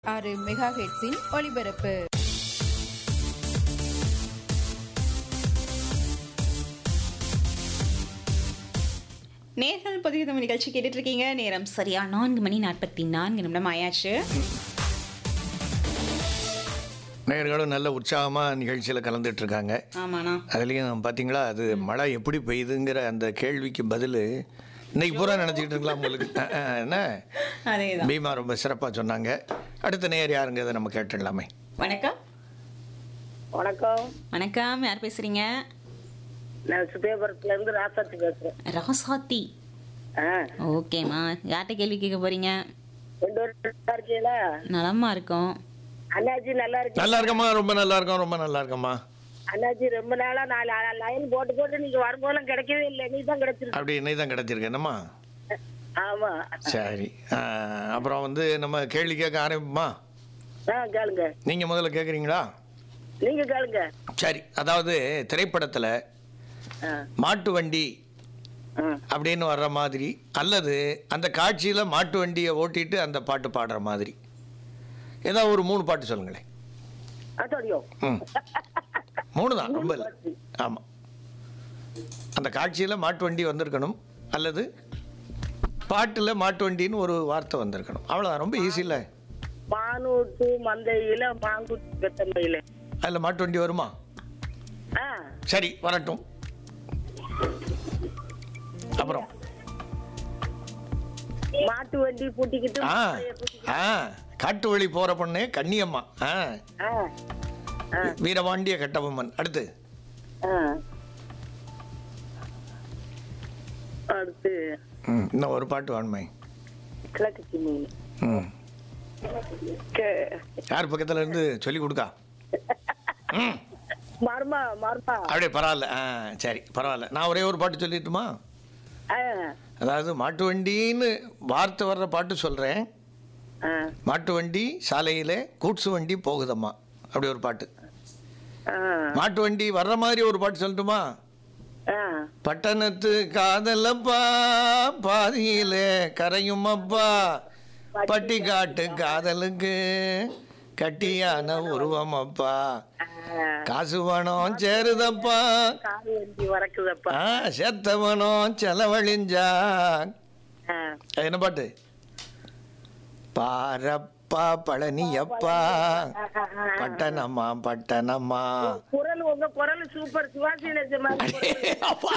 ஆறு மெகா ஹெட்ஸின் ஒலிபரப்பு நேர்கள் பதிவு தமிழ் நிகழ்ச்சி கேட்டுட்டு இருக்கீங்க நேரம் சரியா நான்கு மணி நாற்பத்தி நான்கு நிமிடம் ஆயாச்சு நேயர்களும் நல்ல உற்சாகமாக நிகழ்ச்சியில் கலந்துட்டு இருக்காங்க ஆமாண்ணா அதுலேயும் பார்த்தீங்களா அது மழை எப்படி பெய்யுதுங்கிற அந்த கேள்விக்கு பதில் இன்னைக்கு பூரா நினச்சிக்கிட்டு இருக்கலாம் உங்களுக்கு அஹ், அஹ், என்ன அதேதான் பீமா ரொம்ப சிறப்பாக சொன்னாங்க அடுத்த நேயர் யாருங்க அதை நம்ம கேட்டுடலாமே வணக்கம் வணக்கம் வணக்கம் யார் பேசுறீங்க நான் சுபேபுரத்துல இருந்து ராசாத்தி பேசுறேன் ராசாத்தி ஆ, ஓகேம்மா யார்கிட்ட கேள்வி கேட்க போறீங்க ரெண்டு பேரும் நல்லா இருக்கீங்களா நலமா இருக்கோம் அண்ணாச்சி நல்லா இருக்கு நல்லா இருக்கம்மா ரொம்ப நல்லா இருக்கோம் ரொம்ப நல்லா இருக்கம்மா அண்ணாச்சி ரொம்ப நாளா நாலு லைன் போட்டு போட்டு நீங்க வரும்போதெல்லாம் கிடைக்கவே இல்லை நீ தான் கிடைச்சிருக்கு அப்படி இன்னைக்கு தான் கிடச்சிருக்கு என்னம்மா ஆமா சரி அஹ், அப்புறம் வந்து நம்ம கேள்வி கேட்க ஆரம்பிப்போமா ஆ கேளுங்க நீங்கள் முதல்ல கேட்குறீங்களா நீங்க கேளுங்க சரி அதாவது திரைப்படத்தில் ஆ, மாட்டு வண்டி ஆ. அப்படின்னு வர்ற மாதிரி அல்லது அந்த காட்சியில் மாட்டு வண்டியை ஓட்டிட்டு அந்த பாட்டு பாடுற மாதிரி ஏதாவது ஒரு மூணு பாட்டு சொல்லுங்களேன் அதாடியோ ம் மூணு தான் ரொம்ப இல்லை ஆமாம் அந்த காட்சியில் மாட்டு வண்டி வந்திருக்கணும் அல்லது பாட்டில் மாட்டு வண்டின்னு ஒரு வார்த்தை வந்திருக்கணும் அவ்வளோதான் ரொம்ப ஈஸி இல்லை மானூட்டு மந்தையில மாங்குட்டி பெத்தமையில அதில் மாட்டு வண்டி வருமா ஆ சரி வரட்டும் அப்புறம் மாட்டு வண்டி பூட்டிக்கிட்டு ஆ மாட்டைய பூட்டிக்கிட்டு. ஆ காட்டு வழி போகிற பொண்ணு கன்னியம்மா ஆ ஆ ஆ வீரபாண்டிய கட்டபொம்மன் அடுத்து ஆ அடுத்து ம் இன்னும் ஒரு பாட்டு வாண்மை கிழக்கு சிம்மினி ம் யார் பக்கத்தில் இருந்து சொல்லி கொடுக்கா ம் மர்மா மர்மா அப்படியே பரவாயில்ல ஆ சரி பரவாயில்ல நான் ஒரே ஒரு பாட்டு சொல்லிட்டுமா ஆ அதாவது மாட்டு வண்டின்னு வார்த்தை வர்ற பாட்டு சொல்கிறேன் ஆ மாட்டு வண்டி சாலையில் கூட்ஸு வண்டி போகுதம்மா அப்படி ஒரு பாட்டு ஆ மாட்டு வண்டி வர்ற மாதிரி ஒரு பாட்டு சொல்லட்டுமா ஆ பட்டணத்து காதலப்பா பாதியில கரையும் அப்பா பட்டி காட்டு காதலுக்கு கட்டியான உருவம் அப்பா காசு பணம் சேருதப்பா காது வண்டி வரக்குதப்பா ஆ செத்தவனும் செலவழிஞ்சா ஆ. அது என்ன பாட்டு பாரப்பா பழனியப்பா பட்டணம்மா பட்டணம்மா குரல் உங்க குரல் சூப்பர் சிவாஜி கணேசன் மாதிரி குரல். அப்பா.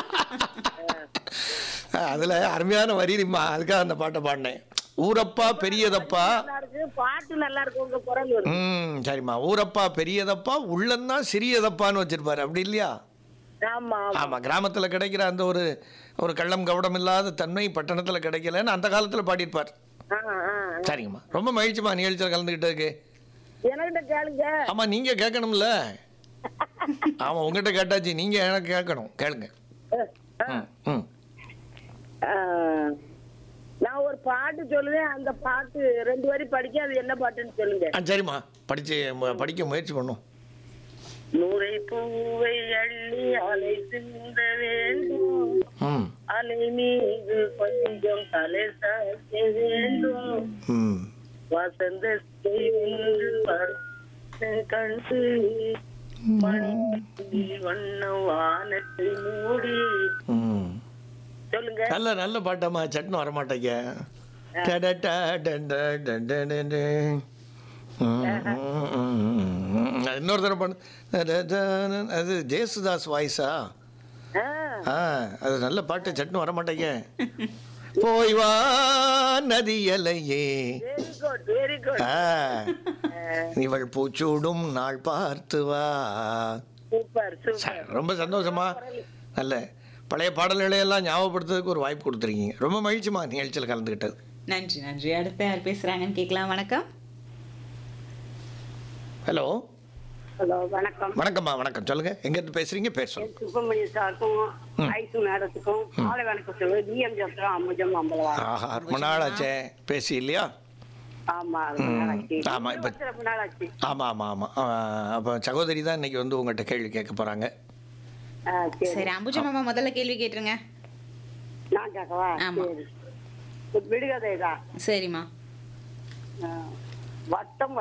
அதுல அருமையான வரிமா அதுக்காக அந்த பாட்டை பாடினேன் ஊரப்பா பெரியதப்பா நல்லா இருக்கு பாட்டு நல்லா இருக்கு உங்க குரல் ஒரு ம் சரிம்மா ஊரப்பா பெரியதப்பா உள்ளந்தான் சிறியதப்பான்னு வச்சிருப்பாரு அப்படி இல்லையா ஆமா ஆமா. ஆமா கிராமத்துல கிடைக்கிற அந்த ஒரு ஒரு கள்ளம் கவடம் இல்லாத தன்மை பட்டணத்துல கிடைக்கலன்னு அந்த காலத்துல பாடியிருப்பார் ஆ, ஆ, ஆ. சரிங்கம்மா ரொம்ப மகிழ்ச்சிமா நிகழ்ச்சியில் கலந்துக்கிட்டதுக்கு என்கிட்ட கேளுங்க ஆமா நீங்க கேட்கணும்ல ஆமா உங்ககிட்ட கேட்டாச்சு நீங்க எனக்கு கேட்கணும் கேளுங்க ஆ, ம் ம் ஆ. நான் ஒரு பாட்டு சொல்லுவேன் அந்த பாட்டு ரெண்டு வரி படிக்க அது என்ன பாட்டுன்னு சொல்லுங்க ஆ சரிம்மா படிச்சு மு- படிக்க முயற்சி பண்ணும் நூறை பூவை அள்ளி அலை சிந்த வேண்டும் ம் அலை மீது கொஞ்சம் தலை சாய்க்க வேண்டும் ம் வசந்தத்தை ஒன்று வர கண்டு மணி வண்ண வானத்தை மூடி ம் சொல்லுங்க நல்ல நல்ல பாட்டாம்மா சட்னு வர மாட்டேங்க டடடா டட டடடட. ம், ம், ம், ம். அது இன்னொரு தடவை பண்ணு டடடா. அது ஜேசுதாஸ் வாய்ஸா ஆ, ஆ அது நல்ல பாட்டு சட்னு வர மாட்டேங்க போய் வா நதியலையே வெரி குட் வெரி குட் ஆ இவள் பூச்சூடும் நாள் பார்த்து வா சூப்பர் ச- சூப்பர் ரொம்ப சந்தோஷமா நல்ல பழைய பாடல்களை எல்லாம் ஞாபகப்படுத்துறதுக்கு ஒரு வாய்ப்பு கொடுத்துருக்கீங்க ரொம்ப மகிழ்ச்சிமா நிகழ்ச்சியில் கலந்துக்கிட்டது நன்றி நன்றி அடுத்து யார் பேசுறாங்கன்னு கேட்கலாம் வணக்கம் ஹலோ ஹலோ வணக்கம் வணக்கம்மா வணக்கம் சொல்லுங்க எங்கேருந்து பேசுறீங்க பேர் சொல்லுங்க சுப்பிரமணிய சாருக்கும் ஐசு மேடத்துக்கும் மாலை வணக்கம் சொல்லுவேன் டிஎம் ஜப்தரம் அம்புஜம் அம்பலவா ஆஹா ரொம்ப நாள் ஆச்சே பேசி இல்லையா ஆமா ரொம்ப நாள் ஆச்சு ஆமா, இப்ப- இருபத்தி ரொம்ப நாள் ஆச்சு ஆமாம் ஆமாம் ஆமாம் அப்போ சகோதரி தான் இன்னைக்கு வந்து உங்கள்கிட்ட கேள்வி கேட்க போகிறாங்க ஆ, சரி சரி அம்புஜா மாமா முதல்ல கேள்வி கேட்டுருங்க நான் கேட்கவா ஆமா. சரி விடுகதை தான் சரிம்மா ஆ, வட்டம்